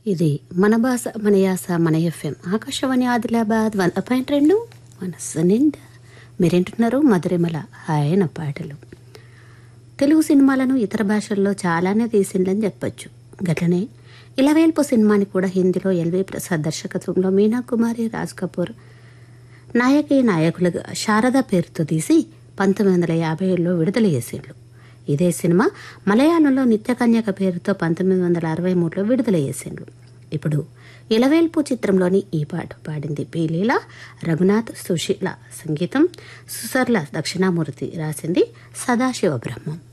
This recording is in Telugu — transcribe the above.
ఇది మన భాష మన యాస మన ఎఫ్ఎం ఆకాశవాణి ఆదిలాబాద్ వంద పాయింట్ రెండు మనస్సు నిండా మీరేంటున్నారు మధురిమల ఆయన పాటలు తెలుగు సినిమాలను ఇతర భాషల్లో చాలానే తీసిందని చెప్పొచ్చు గట్లనే ఇలవేల్పు సినిమాని కూడా హిందీలో ఎల్వి ప్రసాద్ దర్శకత్వంలో మీనా కుమారి రాజ్ కపూర్ నాయకి నాయకులుగా శారద పేరుతో తీసి పంతొమ్మిది వందల యాభై ఏడులో విడుదల చేసిండ్రు ఇదే సినిమా మలయాళంలో నిత్యకన్యక పేరుతో పంతొమ్మిది వందల అరవై మూడులో విడుదల చేసిండ్రు ఇప్పుడు ఇలవేల్పు చిత్రంలోని ఈ పాట పాడింది పి లీల రఘునాథ్ సుశీల సంగీతం సుసర్ల దక్షిణామూర్తి రాసింది సదాశివ బ్రహ్మం